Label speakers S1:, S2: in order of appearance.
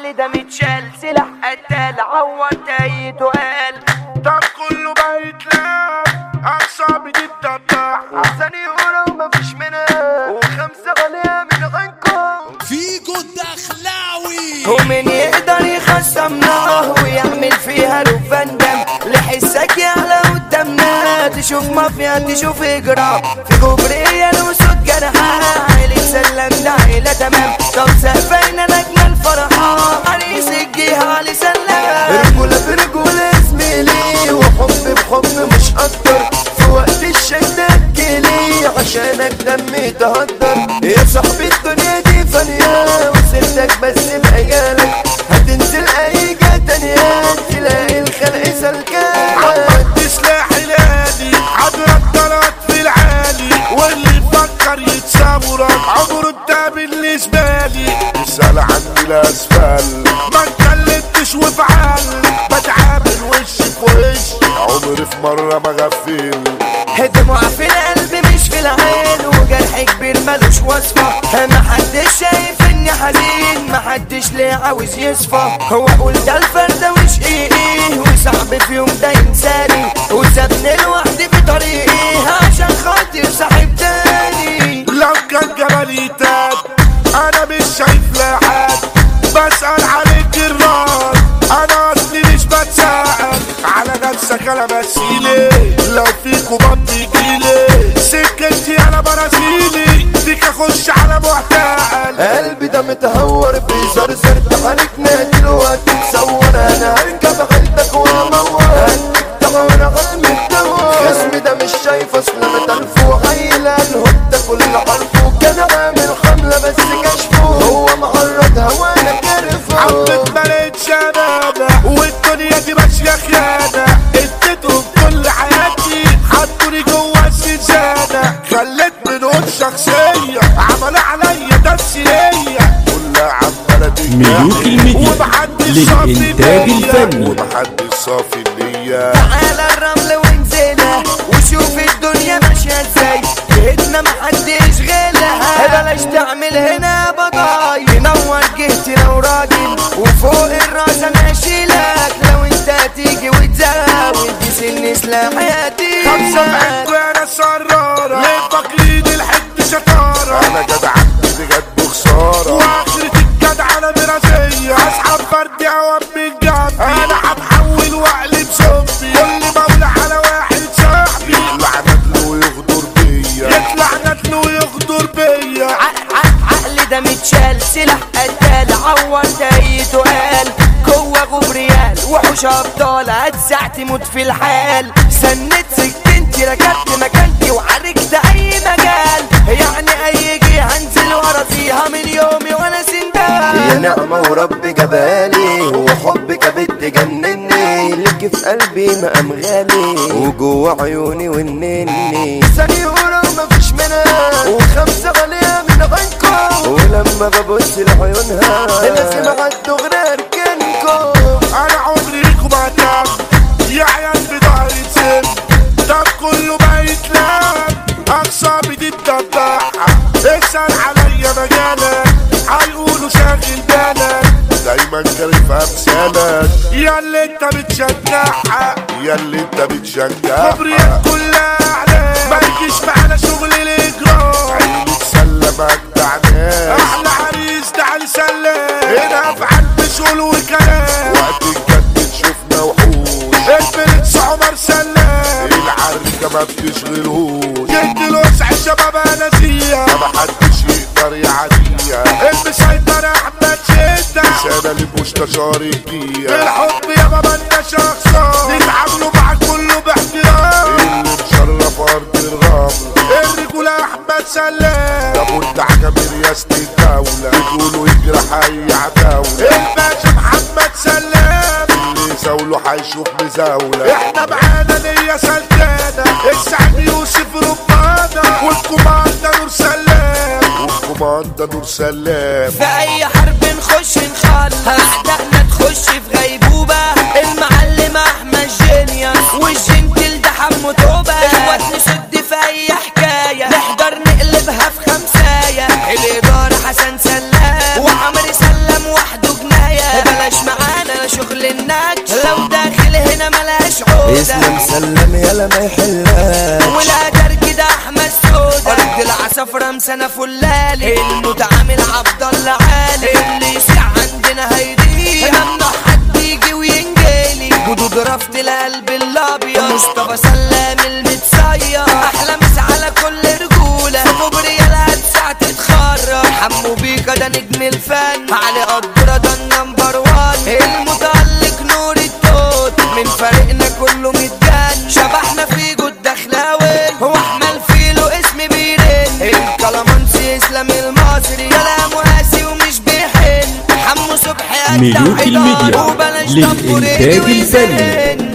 S1: عقل ده متشال سلاح قتال عور تايت وقال
S2: طب كله بقى يتلام اعصابي دي بتقطع
S1: احسن يقولوا مفيش منها وخمسة غالية من غنكم
S3: فيجو الدخلاوي
S1: ومن يقدر يخصمنا ويعمل فيها لفان دم لحسك يعلى قدامنا تشوف مافيا تشوف اجرام في كوبرية وصوت جرحى عيلة سلم ده عيلة تمام طب سقفينا نجم الفرحة عريس الجهة علي سلام
S4: رجولة برجولة زميلي وحب بحب مش أكتر في وقت الشدة تجيلي عشانك دمي تهدر يا صاحبي الدنيا دي فانية وسيرتك بس بأجالك هتنزل أي جهة تانية تلاقي الخلق سلكان
S2: عمد سلاحي نادي عبرك طلعت في العالي واللي يفكر يتصورك عمره انت بالنسبة لي اسأل عني الاسفل ما اتكلمتش وفعل بتعامل وش في وش عمري في مرة ما غفل
S1: دموع في القلب مش في العين وجرح كبير ملوش وصفة محدش شايف اني حزين محدش ليه عاوز يصفى هو اقول ده الفردة وشقيقي وصاحبي في يوم ده ينساني وسابني لوحدي في طريقي عشان خاطر صاحب تاني
S2: لو كان جبلي تاب انا مش شايف لحد بسأل عليك الراد انا اصلي مش بتساءل على نفسك انا بسيلي لو فيكوا بطي جيلي سكتي انا برازيلي فيك اخش على محتال
S4: قلبي ده متهور بيزرزر تحرك نادي الوقت تصور انا هركب عندك وامور هديك تمر غم الدور خصمي ده مش شايف اصل انا تلف وعيل الهد ده كل حرفه كان عامل حملة بس كشفه هو معرض هوانا كرفه
S2: عمك مليت شبابة والدنيا دي ماشية خيانة اديتهم كل حياتي حطوني جوا السجانة خليت منهم شخصية عملوا عليا تمثيلية كلها عمالة
S3: ملوك الميديا
S2: ومحدش صافي
S3: للإنتاج
S2: نية
S3: الفني.
S2: ومحدش صافي النية
S1: على الرمل ونزلها وشوف الدنيا ماشية ازاي جهتنا محدش غيرها بلاش تعمل هنا بضاي تنور جهتي لو راجل وفوق الراس انا اشيلك لو انت هتيجي وتزود دي سن سلاح حياتي
S2: خمسة بعد وانا سرارة ليه فاكرين الحد شطارة انا جدع بجد بخسارة واخرة الجدع انا برازية اسحب فردي اوام من جنبي انا هتحول واقلب زومبي كل مولى على واحد صاحبي يطلع ندل ويغدر بيا يطلع ندل ويغدر بيا
S1: ع- ع- عقل ده متشال سلاح قتال عور تايت وقال جوه غبريال وحوش ابطال هتسع تموت في الحال سنت سكنتي ركبت مكانتي وعالجت اي مجال يعني اي جهه هنزل ورا فيها من يومي وانا
S4: يا
S1: سندال
S4: نعمة ورب جبالي وحبك بتجنني ليكي في قلبي مقام غالي وجوه عيوني والنني
S1: ثاني يقولوا مفيش منها
S4: وخمسة غالية من عينكم ولما ببص لعيونها لازم اعدوا غير اركنكم
S2: انا عمري ليكم هتام يا عيال في ظهري تسم طب كله بقى يتلام اقصابي دي تدبحها اسأل عليا مجالك هيقولوا شاغل بالك دايما كارف امثالك يا اللي انت بتشجعها يا اللي انت بتشجعها كبريات كلها اعلام ما يجيش معانا شغل الاجرام عيني تسلم اجدع ناس احلى عريس ده علي سلام هنا في قلب شغل وكلام وقت الجد شفنا وحوش البرنس عمر سلام العركة ما بتشغلهوش جد الوسع الشباب نسيها ما حدش يقدر يعديها المسيطر احمد شدة سنة للمستشار الجية الحب يا بابا انت شخصان نتعاملوا مع كله باحترام اللي مشرف ارض الرمل الرجولة احمد سلام ده منتع من رئاسة الدولة بيقولوا يجرح اي عتاولة الباشا محمد سلام اللي يزاوله هيشوف مزاولة احنا معانا نية سلطانة السعد يوسف ربانة والكوماندا نور سلام والكوماندا نور سلام
S1: في اي حرب نخش نخلص اعدائنا تخش في غيبوبة المعلم احمد جينيوس والجنتل ده حمو توبة اخوات نسد في اي حكاية نحضر نقلبها في خمساية الادارة حسن سلام وعمري سلم وحده جناية حودة
S4: اسلام سلم يلا ما يحلاش
S1: والقدر كده احمد سودا ارض العصافرة مسنة فلالي المتعامل عبد الله عالي اللي يسيع عندنا هيضيع ممنوع حد يجي وينجلي جدود رفض القلب الابيض مصطفى سلام المتصير احلى مسا على كل رجولة كوبريال هتسع تتخرج حمو بيكا ده نجم الفن علي قدرة ده النمبر وان المتألق نور التوت من فريقنا كله متجن شبحنا في جود دخلاوي هو احمل فيلو اسم بيرن الكلامانسي اسلام المصري كلامه قاسي ومش بيحن حمو صبحي أجدع
S3: ملوك
S1: حيدر
S3: الميديا
S1: وبلاش
S3: للإنتاج
S1: تنبوريني
S3: الفني.
S1: ويزن